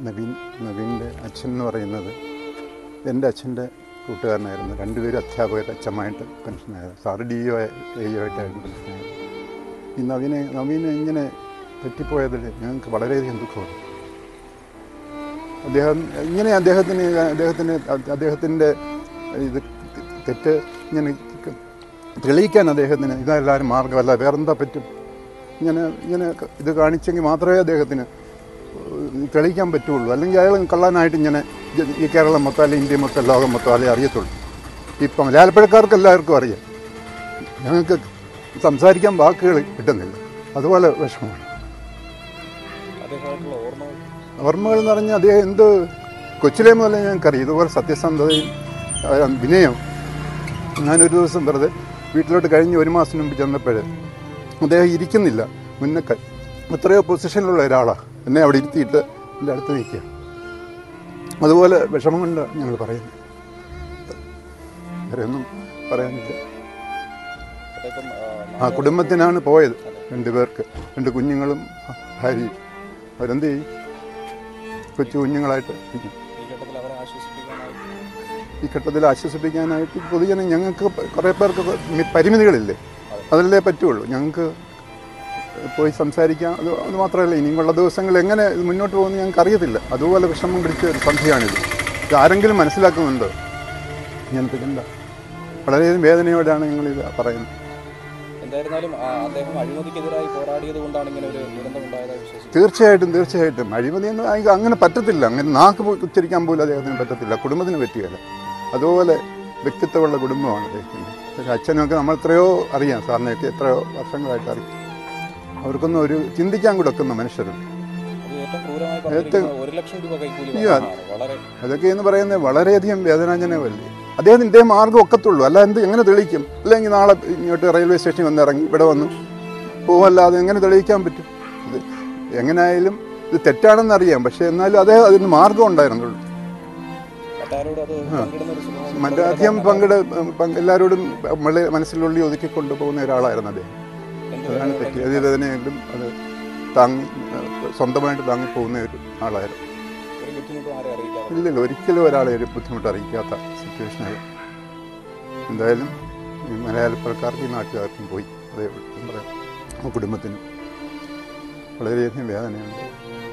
നവീൻ നവീൻ്റെ അച്ഛൻ എന്ന് പറയുന്നത് എൻ്റെ അച്ഛൻ്റെ കൂട്ടുകാരനായിരുന്നു രണ്ടുപേരും അധ്യാപകർ അച്ഛമായിട്ട് പെൻഷനായത് സാറ് ഡി ഒ എ ആയിട്ടായിരുന്നു പെൻഷനായത് ഈ നവീനെ നവീനെ ഇങ്ങനെ തെറ്റിപ്പോയതിൽ ഞങ്ങൾക്ക് വളരെയധികം ദുഃഖമുണ്ട് അദ്ദേഹം ഇങ്ങനെ അദ്ദേഹത്തിന് അദ്ദേഹത്തിന് അദ്ദേഹത്തിൻ്റെ ഇത് തെറ്റ് ഇങ്ങനെ തെളിയിക്കാൻ അദ്ദേഹത്തിന് ഇതെല്ലാവരും മാർഗമല്ല വേറെന്താ പറ്റും ഇങ്ങനെ ഇങ്ങനെ ഇത് കാണിച്ചെങ്കിൽ മാത്രമേ അദ്ദേഹത്തിന് തെളിയിക്കാൻ പറ്റുള്ളൂ അല്ലെങ്കിൽ അയാൾ കള്ളനായിട്ട് ഇങ്ങനെ ജ- ഈ കേരളം മൊത്തം അല്ലെങ്കിൽ ഇന്ത്യ മൊത്തം ലോകം മൊത്തം അല്ലെ അറിയത്തുള്ളൂ ഇപ്പം മലയാളപ്പഴക്കാർക്ക് എല്ലാവർക്കും അറിയാം ഞങ്ങൾക്ക് സംസാരിക്കാൻ വാക്കുകൾ കിട്ടുന്നില്ല അതുപോലെ വിഷമമാണ് അദ്ദേഹമായിട്ടുള്ള ഓർമ്മകൾ ഓർമ്മകൾ എന്ന് പറഞ്ഞാൽ അദ്ദേഹം എന്ത് കൊച്ചിലെ മുതലേ ഞങ്ങൾക്കറിയാം ഇതുപോലെ സത്യസന്ധതയും ആ, വിനയവും ഞാനൊരു ദിവസം വെറുതെ വീട്ടിലോട്ട് കഴിഞ്ഞ് ഒരു മാസം മുമ്പ് ചെന്നപ്പോൾ അദ്ദേഹം ഇരിക്കുന്നില്ല മുന്നക്ക എത്രയോ പൊസിഷനിലുള്ള ഒരാളാണ് എന്നെ അവിടെ ഇരുത്തിയിട്ട് എൻ്റെ അടുത്ത് നിൽക്കുക അതുപോലെ വിഷമം കൊണ്ട് ഞങ്ങൾ പറയുന്നു വേറെ ഒന്നും പറയാനില്ല അദ്ദേഹം ആ കുടുംബത്തിനാണ് പോയത് രണ്ട് പേർക്ക് രണ്ട് കുഞ്ഞുങ്ങളും ഭാര്യയും അവരെന്ത് ചെയ്യും കൊച്ചു കുഞ്ഞുങ്ങളായിട്ട് ഇരിക്കും. ഈ ഘട്ടത്തിൽ അവരെ ആശ്വസിപ്പിക്കാനായി ഈ ഘട്ടത്തിൽ ആശ്വസിപ്പിക്കാനായിട്ട് പൊതുജനം ഞങ്ങൾക്ക് കുറേ പേർക്ക് മി- പരിമിതികളില്ലേ അതല്ലേ പറ്റുള്ളൂ ഞങ്ങൾക്ക് പോയി സംസാരിക്കാം അത് അത് മാത്രമല്ല ഇനിയുമുള്ള ദിവസങ്ങൾ എങ്ങനെ ഇത് മുന്നോട്ട് പോകുമെന്ന് ഞങ്ങൾക്ക് അറിയത്തില്ല അതുപോലെ വിഷമം പിടിച്ച ഒരു സന്ധിയാണിത് ഇത് ആരെങ്കിലും മനസ്സിലാക്കുന്നുണ്ടോ ഇങ്ങനത്തെ ചിന്ത വളരെയധികം വേദനയോടെയാണ് ഞങ്ങളിത് പറയുന്നത് എന്തായിരുന്നാലും ആ, അദ്ദേഹം അഴിമതിക്കെതിരായി പോരാടിയത് കൊണ്ടാണ് ഇങ്ങനെ ഒരു ദുരന്തം ഉണ്ടായതായി വിശ്വസിക്കുന്നത് തീർച്ചയായിട്ടും തീർച്ചയായിട്ടും അഴിമതിയൊന്നും ആയി- അങ്ങനെ പറ്റത്തില്ല അങ്ങനെ നാക്ക് പോയി ഉച്ചരിക്കാൻ പോലും അദ്ദേഹത്തിന് പറ്റത്തില്ല കുടുംബത്തിന് പറ്റുകയില്ല അതുപോലെ വ്യക്തിത്വമുള്ള കുടുംബമാണ് അദ്ദേഹത്തിൻ്റെ പക്ഷേ അച്ഛനൊക്കെ നമ്മൾ എത്രയോ അറിയാം സാറിനെയൊക്കെ എത്രയോ വർഷങ്ങളായിട്ട് അറിയാം അവർക്കൊന്നും ഒരു ചിന്തിക്കാൻ കൊടുക്കുന്ന മനുഷ്യരുണ്ട് അത് ഏറ്റവും ക്രൂരമായി പറഞ്ഞിരിക്കുന്നത് ഒരു ലക്ഷം രൂപ കൈക്കൂലി അയ്യോ, വാങ്ങുന്നതാണ്. വളരെ അതൊക്കെ എന്ന് പറയുന്നത് വളരെയധികം വേദനാജനകമല്ലേ അദ്ദേഹത്തിന് ഇതേ മാർഗ്ഗം ഒക്കത്തുള്ളൂ അല്ല എന്ത് എങ്ങനെ തെളിയിക്കും അല്ലെങ്കിൽ നാളെ ഇങ്ങോട്ട് റെയിൽവേ സ്റ്റേഷനിൽ വന്ന് ഇറങ്ങി ഇവിടെ വന്നു പോവല്ലാതെ എങ്ങനെ തെളിയിക്കാൻ പറ്റും ഇത് എങ്ങനെയായാലും ഇത് തെറ്റാണെന്ന് അറിയാം പക്ഷേ എന്നാലും അതേ അതിന് മാർഗ്ഗം ഉണ്ടായിരുന്നുള്ളൂ മറ്റാരോടും അത് പങ്കിടുന്ന ഒരു സ്വഭാവം മറ്റധികം പങ്കിട് പങ്ക് എല്ലാവരോടും നമ്മളെ മനസ്സിലുള്ളി ഒതുക്കി കൊണ്ടുപോകുന്ന ഒരാളായിരുന്നു അദ്ദേഹം എന്ത് അതാണ് തെറ്റ് ഏത് വേദനയെങ്കിലും അത് താങ്ങി സ്വന്തമായിട്ട് താങ്ങി പോകുന്ന ഒരു ആളായിരുന്നു ഒരു ബുദ്ധിമുട്ടും ആരെ അറിയിക്കാതെ ഇല്ലല്ലോ ഒരിക്കലും ഒരാളെ ഒരു ബുദ്ധിമുട്ട് അറിയിക്കാത്ത സിറ്റുവേഷനായി എന്തായാലും ഈ മലയാളപ്പുറക്കാർക്ക് ഈ നാട്ടുകാർക്കും പോയി അതേ ഉള്ളൂ. എന്താ പറയാ, ആ കുടുംബത്തിനും വളരെയധികം വേദനയുണ്ട്